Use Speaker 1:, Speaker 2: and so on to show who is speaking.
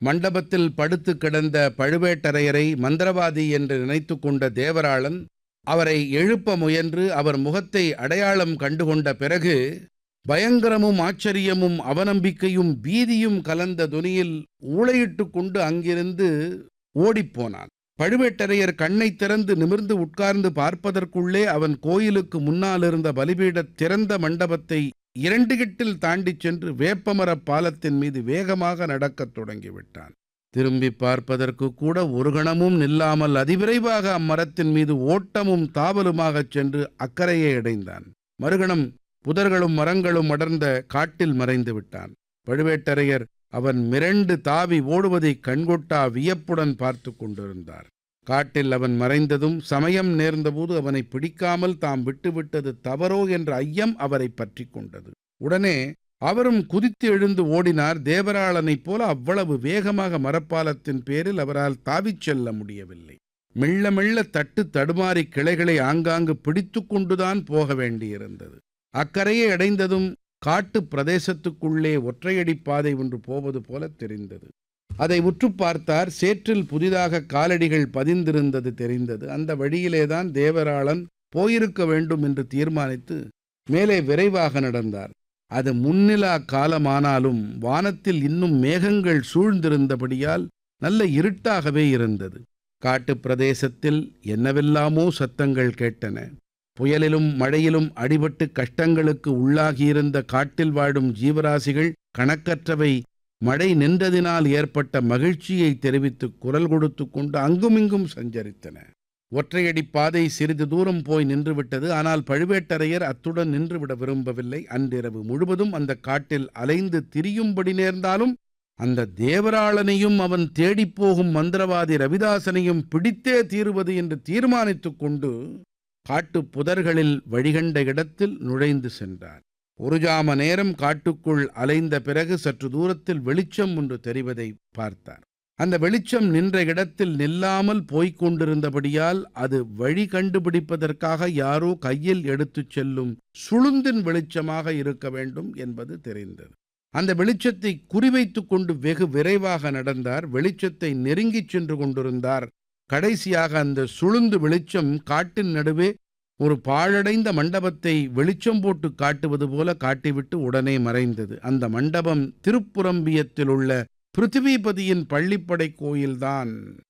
Speaker 1: மண்டபத்தில் படுத்து கிடந்த பழுவேட்டரையரை மந்திரவாதி என்று நினைத்து கொண்ட தேவராளன் அவரை எழுப்ப முயன்று அவர் முகத்தை அடையாளம் கண்டுகொண்ட பிறகு பயங்கரமும் ஆச்சரியமும் அவநம்பிக்கையும் பீதியும் கலந்த துனியில் ஊளையிட்டு கொண்டு அங்கிருந்து ஓடிப்போனான் பழுவேட்டரையர் கண்ணை திறந்து நிமிர்ந்து உட்கார்ந்து பார்ப்பதற்குள்ளே அவன் கோயிலுக்கு முன்னாலிருந்த பலிபீட திறந்த மண்டபத்தை இரண்டு கிட்டில் தாண்டிச் சென்று வேப்பமரப் பாலத்தின் மீது வேகமாக நடக்கத் தொடங்கிவிட்டான் திரும்பி பார்ப்பதற்கு கூட ஒரு கணமும் நில்லாமல் அதிவிரைவாக அம்மரத்தின் மீது ஓட்டமும் தாவலுமாகச் சென்று அக்கறையை அடைந்தான் மறுகணம் புதர்களும் மரங்களும் அடர்ந்த காட்டில் மறைந்து விட்டான் பழுவேட்டரையர் அவன் மிரண்டு தாவி ஓடுவதை கண்கொட்டா வியப்புடன் பார்த்து கொண்டிருந்தார் காட்டில் அவன் மறைந்ததும் சமயம் நேர்ந்தபோது அவனை பிடிக்காமல் தாம் விட்டுவிட்டது தவறோ என்ற ஐயம் அவரை பற்றி கொண்டது உடனே அவரும் குதித்து எழுந்து ஓடினார் தேவராளனைப் போல அவ்வளவு வேகமாக மரப்பாலத்தின் பேரில் அவரால் தாவிச் செல்ல முடியவில்லை மெல்ல மெல்ல தட்டு தடுமாறி கிளைகளை ஆங்காங்கு பிடித்து கொண்டுதான் போக வேண்டியிருந்தது அக்கரையை அடைந்ததும் காட்டு பிரதேசத்துக்குள்ளே ஒற்றையடி பாதை ஒன்று போவது போல தெரிந்தது அதை உற்று பார்த்தார் சேற்றில் புதிதாக காலடிகள் பதிந்திருந்தது தெரிந்தது அந்த வழியிலேதான் தேவராளன் போயிருக்க வேண்டும் என்று தீர்மானித்து மேலே விரைவாக நடந்தார் அது முன்னிலா காலமானாலும் வானத்தில் இன்னும் மேகங்கள் சூழ்ந்திருந்தபடியால் நல்ல இருட்டாகவே இருந்தது காட்டுப் பிரதேசத்தில் என்னவெல்லாமோ சத்தங்கள் கேட்டன புயலிலும் மழையிலும் அடிபட்டு கஷ்டங்களுக்கு உள்ளாகியிருந்த காட்டில் வாழும் ஜீவராசிகள் கணக்கற்றவை மழை நின்றதினால் ஏற்பட்ட மகிழ்ச்சியை தெரிவித்து குரல் கொடுத்து கொண்டு அங்குமிங்கும் சஞ்சரித்தன ஒற்றையடி பாதை சிறிது தூரம் போய் நின்றுவிட்டது ஆனால் பழுவேட்டரையர் அத்துடன் நின்றுவிட விரும்பவில்லை அன்றிரவு முழுவதும் அந்த காட்டில் அலைந்து திரியும்படி நேர்ந்தாலும் அந்த தேவராளனையும் அவன் தேடிப்போகும் மந்திரவாதி ரவிதாசனையும் பிடித்தே தீருவது என்று தீர்மானித்துக் கொண்டு காட்டுப் புதர்களில் வழிகண்ட இடத்தில் நுழைந்து சென்றார் ஒரு ஜாம நேரம் காட்டுக்குள் அலைந்த பிறகு சற்று தூரத்தில் வெளிச்சம் ஒன்று தெரிவதை பார்த்தார் அந்த வெளிச்சம் நின்ற இடத்தில் நில்லாமல் போய்க் கொண்டிருந்தபடியால் அது வழி கண்டுபிடிப்பதற்காக யாரோ கையில் எடுத்துச் செல்லும் சுளுந்தின் வெளிச்சமாக இருக்க வேண்டும் என்பது தெரிந்தது அந்த வெளிச்சத்தை குறிவைத்துக் கொண்டு வெகு விரைவாக நடந்தார் வெளிச்சத்தை நெருங்கிச் சென்று கொண்டிருந்தார் கடைசியாக அந்த சுளுந்து வெளிச்சம் காட்டின் நடுவே ஒரு பாழடைந்த மண்டபத்தை வெளிச்சம் போட்டு காட்டுவது போல காட்டிவிட்டு உடனே மறைந்தது அந்த மண்டபம் திருப்புரம்பியத்தில் உள்ள பிருத்திவிபதியின் பள்ளிப்படை கோயில்தான்